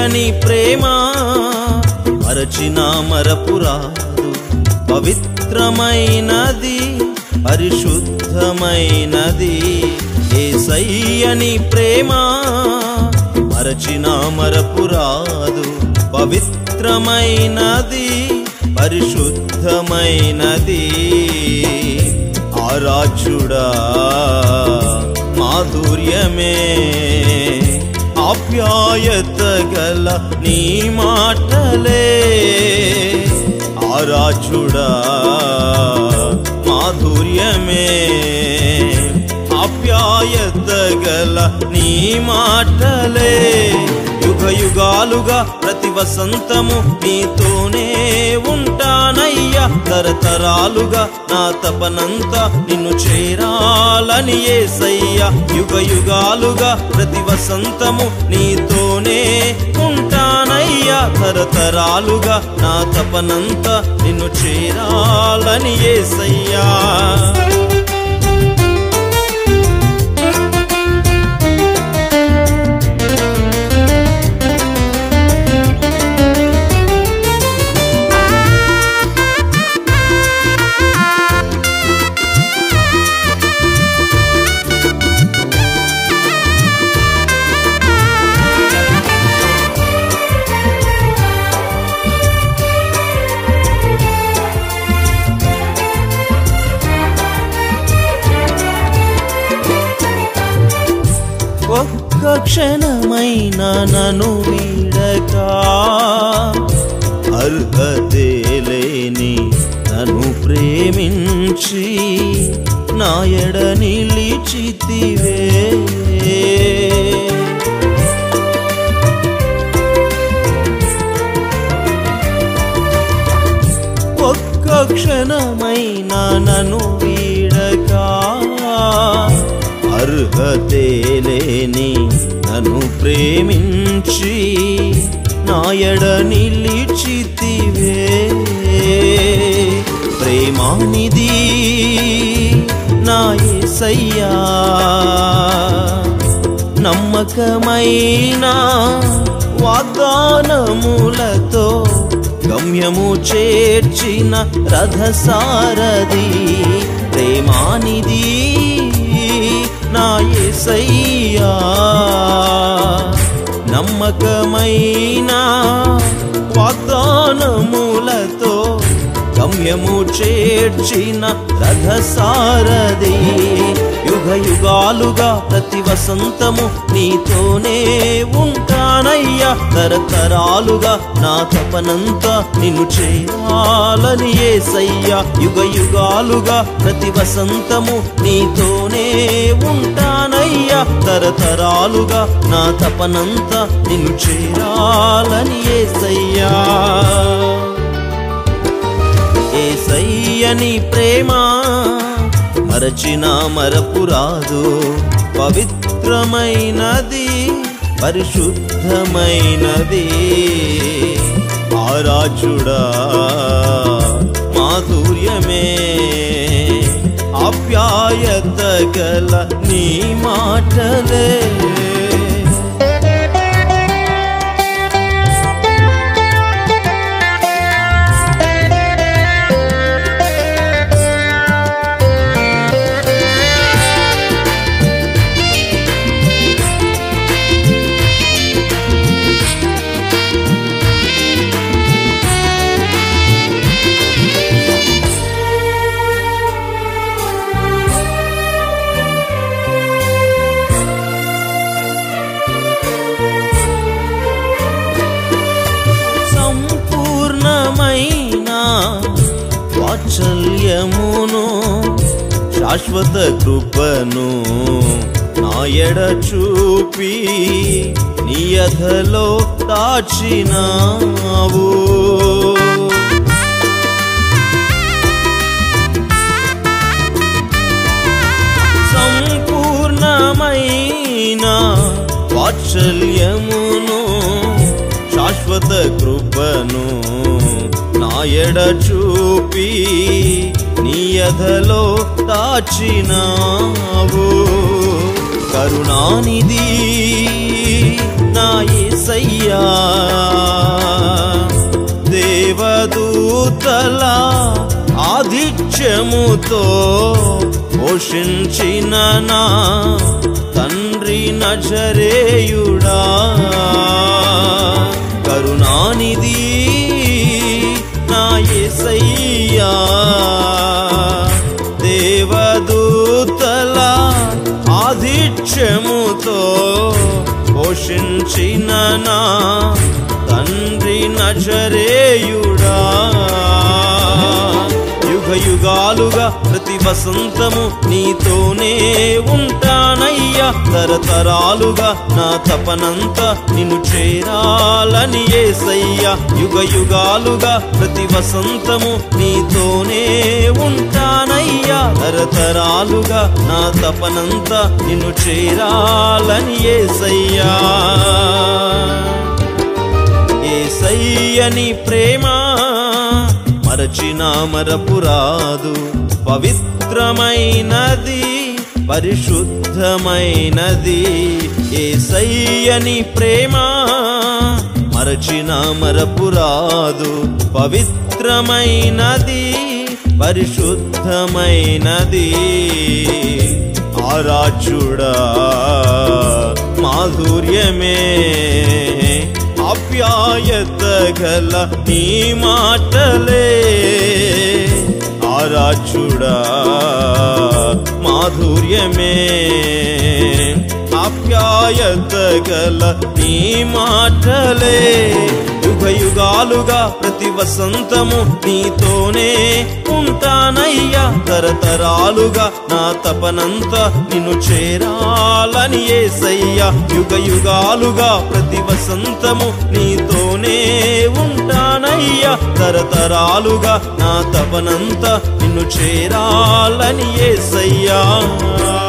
ఏసయ్యని ప్రేమ మరచిన మరపురాదు పవిత్రమైనది పరిశుద్ధమైనది ఏసయ్యని ప్రేమ మరచిన మరపురాదు పవిత్రమైనది పరిశుద్ధమైనది ఆరాధ్యుడా మాధుర్యమే ఆప్యాయత గల నీ మాటలే ఆరాధ్యుడా మాధుర్యమే ఆప్యాయత గల నీ మాటలే యుగ యుగాలుగా ప్రతి వసంతము నీతోనే ఉంటానయ్యా తరతరాలుగా నా తపనంతా నిన్ను చేరాలని ఏసయ్యా యుగ యుగాలుగా ప్రతి వసంతము నీతోనే ఉంటానయ్యా తరతరాలుగా నా తపనంతా నిన్ను చేరాలని ఏసయ్యా ఒక్క క్షణమైన నన్ను వీడక అర్హతే లేని నన్ను ప్రేమించి నాయడ నిలిచితివే ఒక్క క్షణమైన నన్ను వీడక అర్హతే లేని నన్ను ప్రేమించి నాయడ నిలిచితివే ప్రేమానిది నా యేసయ్యా నమ్మకమైన వాగ్దానములతో గమ్యము చేర్చిన రథసారథి ప్రేమానిది నా యేసయ్యా నమ్మకమైన వాగ్దానములతో గమ్యము చేర్చిన రథసారథి యుగ యుగాలుగా ప్రతి వసంతము నీతోనే ఉంటానయ్యా తరతరాలుగా నా తపనంతా నిన్ను చేయాలని ఏసయ్యా యుగ యుగాలుగా ప్రతి వసంతము నీతోనే ఉంటానయ్యా తరతరాలుగా నా తపనంతా నిన్ను చేరాలని ఏసయ్యా ఏసయ్యని ప్రేమ మరచిన మరపురాదు పవిత్రమైనది పరిశుద్ధమైనది ఆరాజుడా మాధుర్యమే ఆప్యాయత గల నీ మాటలే సంపూర్ణమైన వాత్సల్యమును శాశ్వత కృపను నాయడ చూపి నియధలో దాచినావు సంపూర్ణమైన వాత్సల్యమును శాశ్వత కృపను నాయడ చూపి నియధలో దాచినావు కరుణానిధి నా యేసయ్యా దేవదూతల ఆధిక్యముతో పోషించిన నా తండ్రి నజరేయుడా కరుణానిధి నా యేసయ్యా దేవదూతల ఆధిక్యముతో పోషించిన నా తండ్రి నజరేయుడా యుగ యుగాలుగా ప్రతి వసంతము నీతోనే ఉంటానయ్యా తరతరాలుగా నా తపనంతా నిన్ను చేరాలని ఏసయ్యా యుగ యుగాలుగా ప్రతి వసంతము నీతోనే ఉంటానయ్యా తరతరాలుగా నా తపనంతా నిన్ను చేరాలని ఏసయ్యా ఏసయ్యని ప్రేమ మరచిన మరపురాదు పవిత్రమైనది పరిశుద్ధమైనది ఏసయ్యని ప్రేమ మరచిన మరపురాదు పవిత్రమైనది పరిశుద్ధమైనది ఆరాచుడా మాధుర్యమే ఆప్యాయత గల నీ మాటలే ఆరాచుడా మాధుర్యమే ఆప్యాయత గల నీ మాటలే యుగ యుగాలుగా ప్రతి వసంతము నీతోనే ఉంటానయ్యా తరతరాలుగా నా తపనంతా నిన్ను చేరాలని ఏసయ్యా యుగ యుగాలుగా ప్రతి వసంతము నీతోనే ఉంటానయ్యా తరతరాలుగా నా తపనంతా నిన్ను చేరాలని ఏసయ్యా